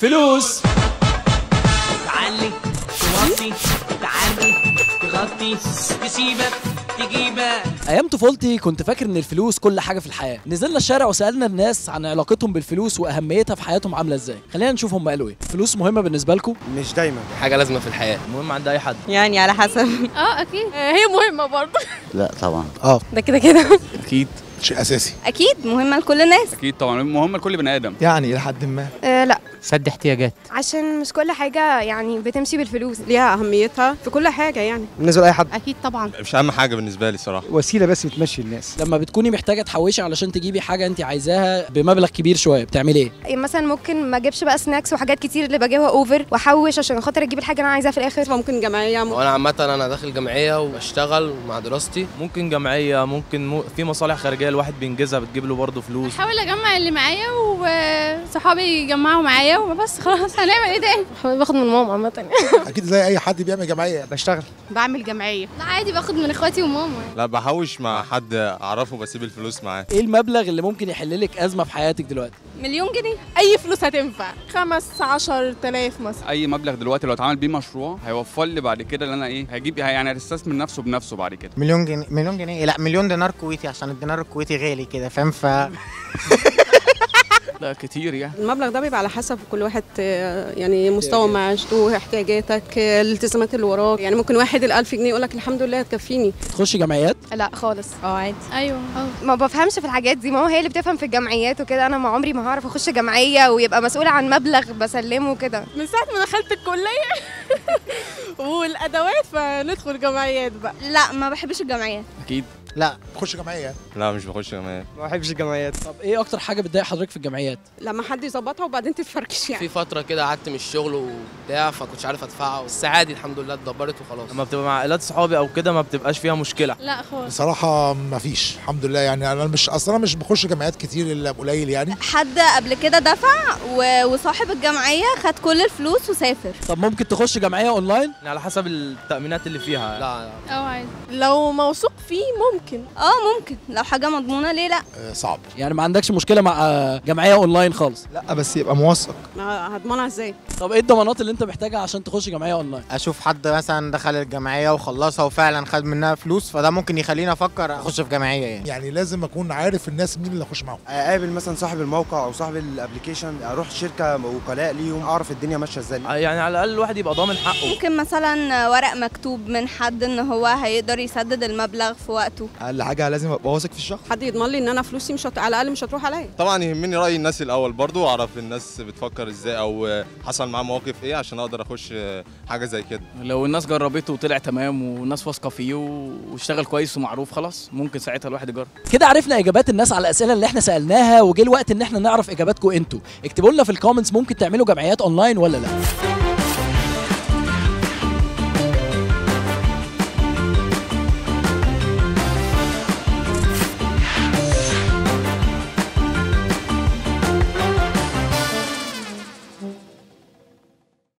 فلوس تعلي توطي تعلي تغطي تسيبك تجيبك ايام طفولتي كنت فاكر ان الفلوس كل حاجه في الحياه نزلنا الشارع وسالنا الناس عن علاقتهم بالفلوس واهميتها في حياتهم عامله ازاي خلينا نشوف هم قالوا ايه الفلوس مهمه بالنسبه لكم مش دايما حاجه لازمه في الحياه مهم عند اي حد يعني على حسب اه اكيد هي مهمه برضه لا طبعا ده كده كده اكيد شيء اساسي اكيد مهمه لكل الناس اكيد طبعا مهم لكل بني ادم يعني الى حد ما آه لا سد احتياجات عشان مش كل حاجه يعني بتمشي بالفلوس ليها اهميتها في كل حاجه يعني بالنسبه لاي حد اكيد طبعا مش اهم حاجه بالنسبه لي صراحه وسيله بس بتمشي الناس لما بتكوني محتاجه تحوشي علشان تجيبي حاجه انت عايزاها بمبلغ كبير شويه بتعملي ايه يعني مثلا ممكن ما اجيبش بقى سناكس وحاجات كتير اللي بجيبها اوفر واحوش عشان خاطر اجيب الحاجه اللي انا عايزاها في الاخر ممكن جمعيه وانا عامه انا داخل جمعيه وبشتغل مع دراستي ممكن جمعيه ممكن م... في مصالح خارجيه الواحد بينجزها بتجيب له برضه فلوس بحاول اجمع اللي معايا وصحابي يجمعوا معايا وبس خلاص هنعمل ايه تاني باخد من ماما عامه اكيد زي اي حد بيعمل جمعيه بشتغل بعمل جمعيه لا عادي باخد من اخواتي وماما لا بحوش مع حد اعرفه بسيب الفلوس معاه ايه المبلغ اللي ممكن يحل لك ازمه في حياتك دلوقتي مليون جنيه اي فلوس هتنفع خمس عشر تلاف مثلا اي مبلغ دلوقتي لو اتعمل بيه مشروع هيوفر لي بعد كده اللي انا ايه هجيب يعني هيستثمر نفسه بنفسه بعد كده مليون جنيه مليون جنيه لا مليون دينار كويتي عشان الدينار الكويتي غالي كده فاهم ف لا كتير يعني المبلغ ده بيبقى على حسب كل واحد آه، يعني مستوى معيشته احتياجاتك آه، الالتزامات اللي وراك يعني ممكن واحد الألف جنيه يقول لك الحمد لله تكفيني تخشي جمعيات لا خالص اه عادي ايوه اه ما بفهمش في الحاجات دي ماما هي اللي بتفهم في الجمعيات وكده انا ما عمري ما هعرف اخش جمعيه ويبقى مسؤوله عن مبلغ بسلمه كده من ساعه ما دخلت الكليه والادوات فندخل جمعيات بقى لا ما بحبش الجمعيات اكيد لا تخش جمعيه لا مش بخش جمعيه ما بحبش الجمعيات طب ايه اكتر حاجه بتضايق حضرتك في الجمعيات لما حد يظبطها وبعدين تتفركش يعني في فتره كده قعدت من الشغل وبتاع فكنتش عارف ادفعها بس عادي الحمد لله اتدبرت وخلاص لما بتبقى مع عائلات صحابي او كده ما بتبقاش فيها مشكله لا خالص بصراحه ما فيش الحمد لله يعني انا مش اصلا مش بخش جمعيات كتير الا قليل يعني حد قبل كده دفع و... وصاحب الجمعيه خد كل الفلوس وسافر طب ممكن تخش جمعيه اونلاين يعني على حسب التامينات اللي فيها لا لا اه عادي لو موثوق فيه ممكن اه ممكن لو حاجه مضمونه ليه لا آه، صعب يعني ما عندكش مشكله مع آه، جمعيه اونلاين خالص لا بس يبقى موثق هضمنها ازاي طب ايه الضمانات اللي انت محتاجها عشان تخش جمعيه اونلاين اشوف حد مثلا دخل الجمعيه وخلصها وفعلا خد منها فلوس فده ممكن يخليني افكر اخش في جمعيه يعني يعني لازم اكون عارف الناس مين اللي اخش معاهم اقابل مثلا صاحب الموقع او صاحب الابلكيشن اروح شركه وكلاء ليهم اعرف الدنيا ماشيه ازاي يعني على الاقل الواحد يبقى ضامن حقه ممكن مثلا ورق مكتوب من حد ان هو هيقدر يسدد المبلغ في وقته اقل حاجه لازم ابقى واثق في الشخص حد يضمن لي ان انا فلوسي مش هت... على الاقل مش هتروح عليا طبعا يهمني راي الناس الاول برضو اعرف الناس بتفكر ازاي او حصل معاه مواقف ايه عشان اقدر اخش حاجه زي كده لو الناس جربته وطلع تمام والناس واثقه فيه واشتغل كويس ومعروف خلاص ممكن ساعتها الواحد يجرب كده عرفنا اجابات الناس على الاسئله اللي احنا سالناها وجه الوقت ان احنا نعرف اجاباتكم انتوا اكتبوا لنا في الكومنتس ممكن تعملوا جمعيات اونلاين ولا لا